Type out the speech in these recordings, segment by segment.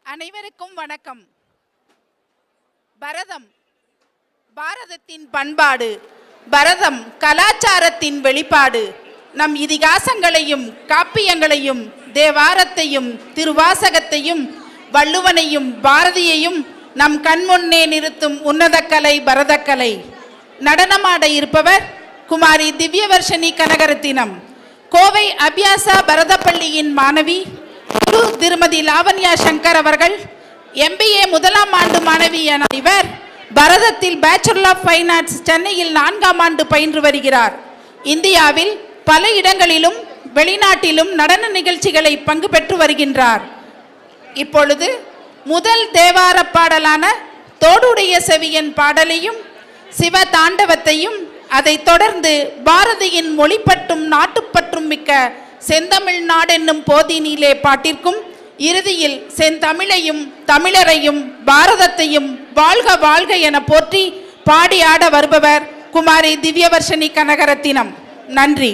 அனைவருக்கும் வணக்கம் பரதம் பாரதத்தின் பண்பாடு பரதம் கலாச்சாரத்தின் வெளிப்பாடு நம் இதிகாசங்களையும் காப்பியங்களையும் தேவாரத்தையும் திருவாசகத்தையும் வள்ளுவனையும் பாரதியையும் நம் கண்முன்னே நிறுத்தும் உன்னத கலை பரதக்கலை நடனமாட இருப்பவர் குமாரி திவ்யவர்ஷினி கனகரத்தினம் கோவை அபியாசா பரதப்பள்ளியின் மாணவி குரு திருமதி லாவண்யா சங்கர் அவர்கள் எம்பிஏ முதலாம் ஆண்டு மாணவி என இவர் பரதத்தில் பேச்சுலர் ஆஃப் ஃபைன் ஆர்ட்ஸ் சென்னையில் நான்காம் ஆண்டு பயின்று வருகிறார் இந்தியாவில் பல இடங்களிலும் வெளிநாட்டிலும் நடன நிகழ்ச்சிகளை பங்கு பெற்று வருகின்றார் இப்பொழுது முதல் தேவார பாடலான தோடுடைய செவியன் பாடலையும் சிவ தாண்டவத்தையும் அதைத் தொடர்ந்து பாரதியின் மொழிப்பற்றும் நாட்டுப்பற்றும் மிக்க செந்தமிழ் நாடென்னும் போதினிலே பாட்டிற்கும் இறுதியில் செந்தமிழையும் தமிழரையும் பாரதத்தையும் வாழ்க வாழ்க என போற்றி பாடி ஆட வருபவர் குமாரி திவ்யவர்ஷினி கனகரத்தினம் நன்றி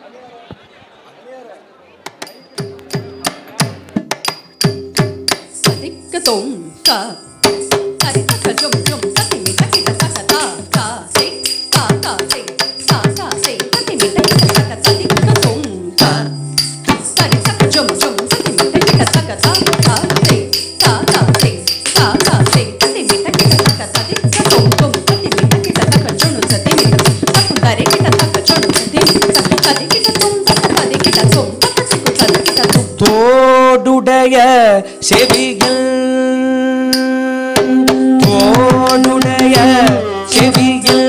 Sadikka tom ka. Sarita ka jum jum. Sati mi taki ta ta ta ta se ta ta se ta ta se. Sati mi taki ta ta sadikka tom ka. Sarita ka jum jum. Sati mi taki ta ta ta ta se ta ta se ta ta se. Sati mi taki ta ta sadikka tom tom. Sati mi taki ta ta jum sati mi ta. Sakundare ki ta ta jum sati mi ta. Sadikka tom sadikka tom. Sadikka tom. தோடுடைய செவிகள் தோடுடைய செவிகள்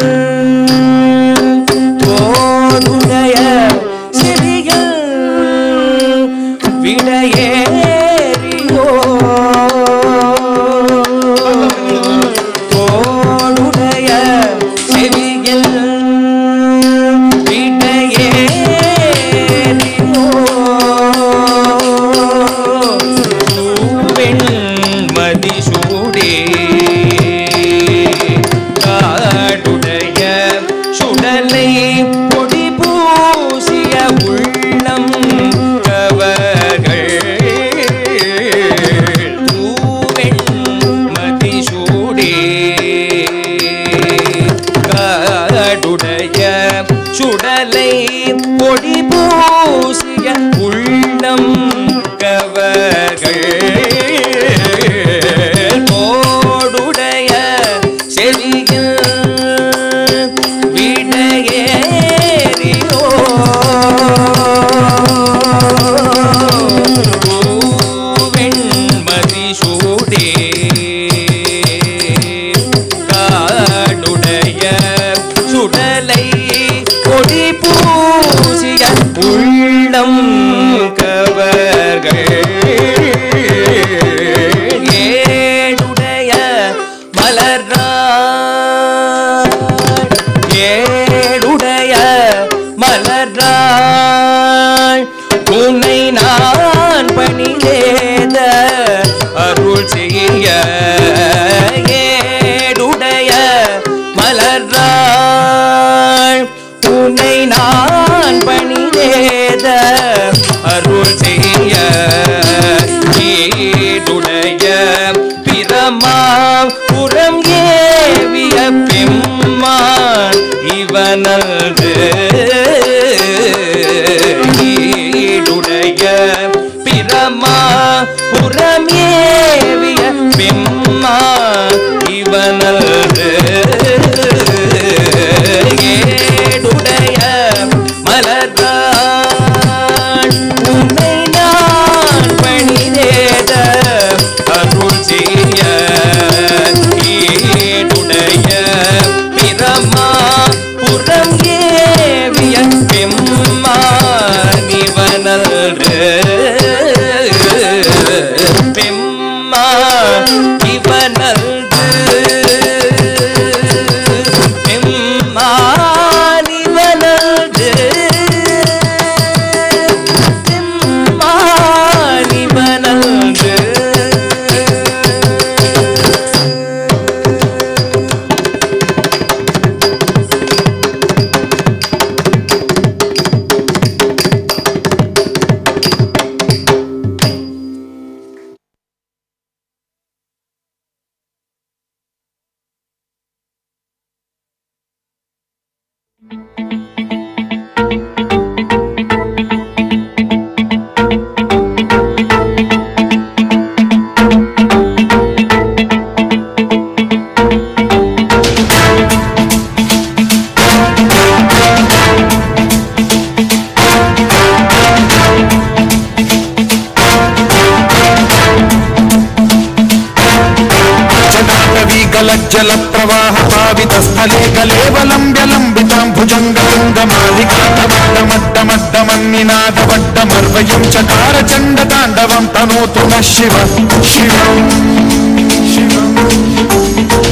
தோடுடைய செவிகள் விடையேறியோ தோடுடைய செவிகள் மதிசூடே காடுடைய சுடலை பொடி பூசிய உள்ளம் கவர்கள் தூவெண் மதிசூடே காடுடைய சுடலை பொடி பூசிய உள்ளம் கவர்கள் தோடுடைய செவிகள் விடையேறியோ வெண்மதி சூடே காடுடைய சுடலை கொடி பூசிய உள்ளம் கவர்கள் ஏடுடைய மலர்ராய் ஏடுடைய மலர்ராய் உன்னை நான் பணிதேத அருள் செய்ய ஏடுடைய மலர்ராய் உன்னை நான் பணிதேத அருள் செய்ய ஏடுடைய பிரமா புறம் ஏவிய பெம்மான் இவனது ஈடுடைய பிரமா புறமேவிய பெம்மா இவனது ஏடுடைய மலர்தான் உன்னை நான் பணிதேத அருள் செய்ய ஈடுடைய பிரமா புறம் ஏவிய பெம்மா இவனல்று பெம்மா இவனல்று பெம்மா இவனல்று பெம்மா இவனல்று गलज्जल प्रवाह पावितस्थले कलेवलम्ब्य लम्बितां भुजङ्गलिङ्गमालिकामड्डमड्डमड्डमन्निनादवड्डमर्वयं चकार चण्डताण्डवं तनोतु नः शिव शिवम् शिवम्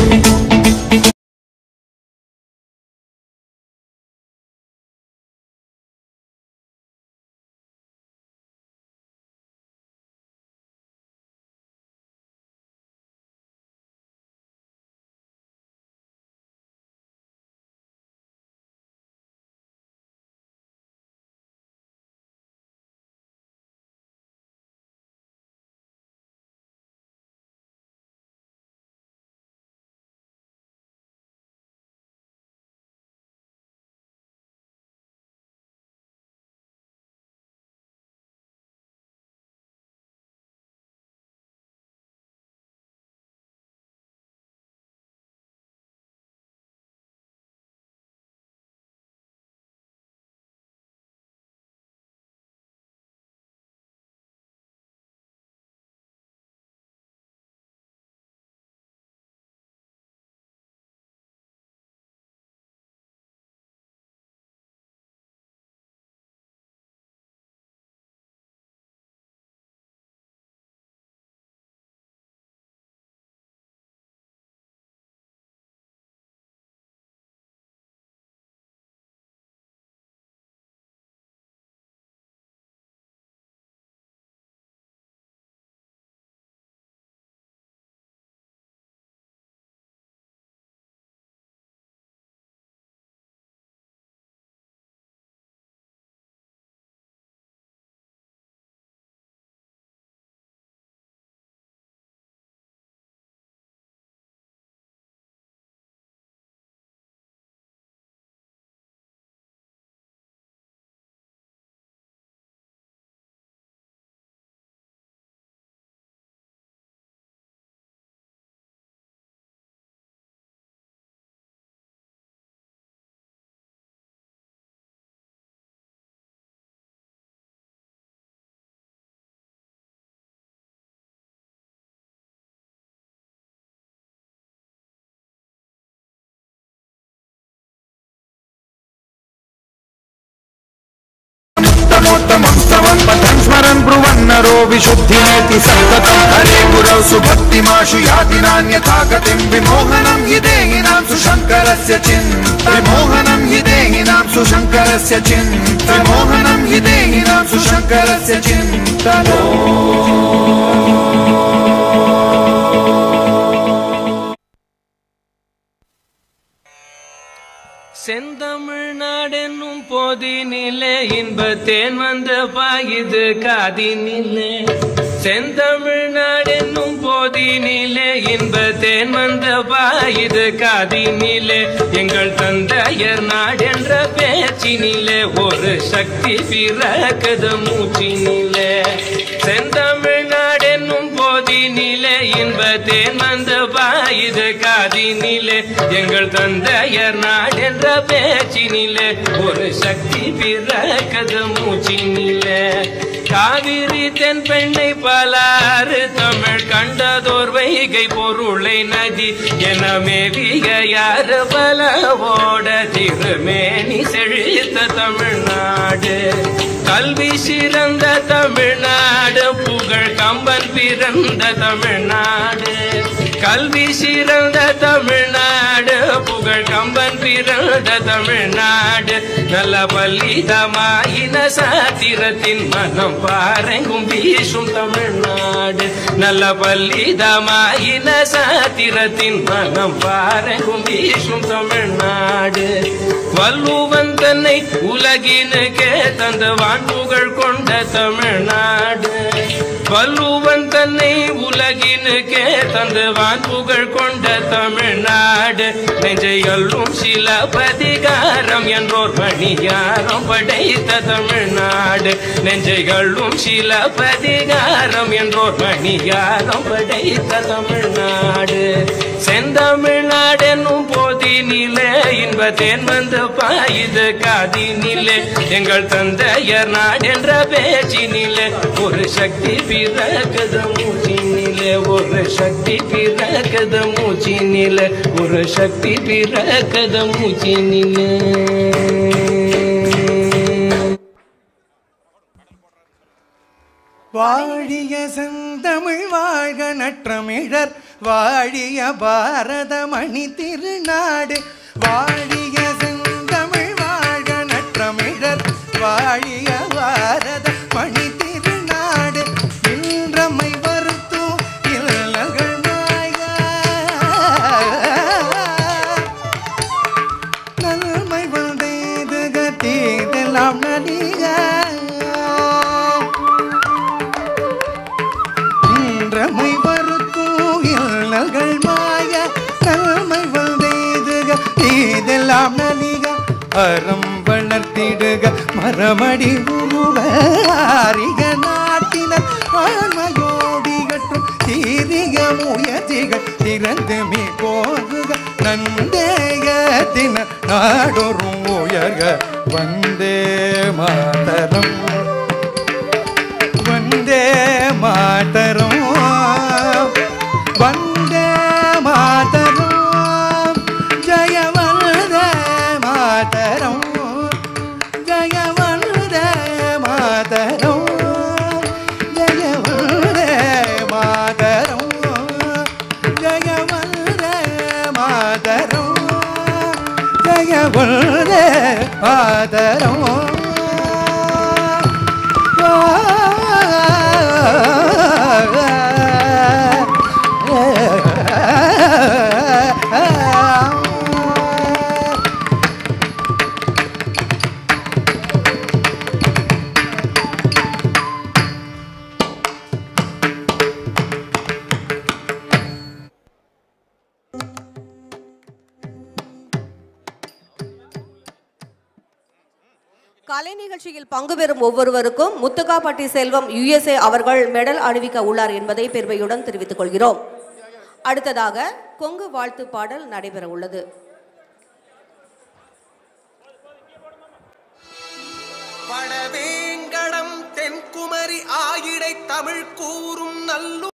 उत्तमोत्तमं स्तवं पठन् स्मरन् ब्रुवन्नरो विशुद्धिमेति सन्ततं हरे गुरौ सुभक्तिमाशु याति नान्यथा गतिं विमोहनं हि देहिनां सुशङ्करस्य चिन्त विमोहनं हि देहिनां सुशङ्करस्य चिन्त विमोहनं हि देहिनां सुशङ्करस्य चिन्तनो செந்தமிழ்நாடென்னும் போதினிலே இன்பத்தேன் வந்த பாயுது காதினிலே செந்தமிழ்நாடென்னும் போதினிலே இன்பத்தேன் வந்த பாயுது காதினிலே எங்கள் தந்தையர் நாடென்ற பேச்சினிலே ஒரு சக்தி பிறக்குது மூச்சினிலே செந்தமிழ்நாடென்னும் போதினிலே இன்பத்தேன் வந்த பாயுது காதினிலே எங்கள் தந்தையர் நாடென்ற பேச்சினிலே ஒரு சக்தி பிறக்கது மூச்சினிலே காவிரி தென் பெண்ணை பலாறு தமிழ் கண்டதோர் வைகை பொருளை நதி என மேவிய யாரு பலவோட திருமேனி செழித்த தமிழ்நாடு கல்வி சிறந்த தமிழ்நாடு புகழ் கம்பன் பிறந்த தமிழ்நாடு கல்வி சிறந்த தமிழ்நாடு புகழ் கம்பன் பிறந்த தமிழ்நாடு நல்ல பல்லிதமாயின சாத்திரத்தின் மனம் பாரெங்கும் வீசும் தமிழ்நாடு நல்ல பல்லிதமாயின சாத்திரத்தின் மனம் பாரெங்கும் வீசும் தமிழ்நாடு வள்ளுவன் தன்னை உலகினுக்கே தந்த வான்புகழ் கொண்ட தமிழ்நாடு வள்ளுவன் தன்னை உலகினுக்கே தந்த வான்புகழ் கொண்ட தமிழ்நாடு நெஞ்சையல்லும் சில பதிகாரம் என்றோர் மணியாரம் படைத்த தமிழ்நாடு நெஞ்சைகளும் சில பதிகாரம் என்றோர் மணியாரம் படைத்த தமிழ்நாடு செந்தமிழ்நாடென்னும் போதினிலே இன்பத்தேன் வந்து பாயுது காதினிலே எங்கள் தந்தையர் நாடென்ற பேச்சினிலே ஒரு சக்தி பிறக்குது மூச்சினிலே மூச்சினிலே ஒரு சக்தி பிறக்கத மூச்சினிலே ஒரு சக்தி பிறக்கத மூச்சினிலே வாழிய செந்தமிழ் வாழ்க நற்றமிழர் வாழிய பாரத மணி திருநாடு வாழிய செந்தமிழ் வாழ்க நற்றமிழர் வாழிய பாரத மணி திருநாடு இன்றமை வருத்தும் இல்லங்கள் மாய்க நன்மை வந்தேதுக தீதெல்லாம் நலிக இன்றமை வருத்தும் இல்லங்கள் மாய நன்மை வந்தேதுக தீதெல்லாம் நலிக அறம் வளர்த்திடுக மரமடி உருவ அறிக நாட்டினர் ஆன்மையோடிகற்றும் தீரிக முயற்சிகள் திறந்து மீ போகுக நந்தேயத்தின நாடொரும் உயர்க வந்தே மாதரம் வந்தே மாதரம் வந்தே மாதரம் ஜய வந்தே மாதரம் ஜய வந்தே மாதரம் ஜய வந்தே மாதரம் ஜய வந்தே மாதரம் ஜய வந்தே மாதரம் கலை நிகழ்ச்சியில் பங்கு பெறும் ஒவ்வொருவருக்கும் முத்துக்காப்பட்டி செல்வம் யுஎஸ்ஏ அவர்கள் மெடல் அணிவிக்க உள்ளார் என்பதை பெருமையுடன் தெரிவித்துக் கொள்கிறோம் அடுத்ததாக கொங்கு வாழ்த்து பாடல் நடைபெற உள்ளது வடவேங்கடம் தென்குமரி ஆயிடை தமிழ் கூறும் நல்லு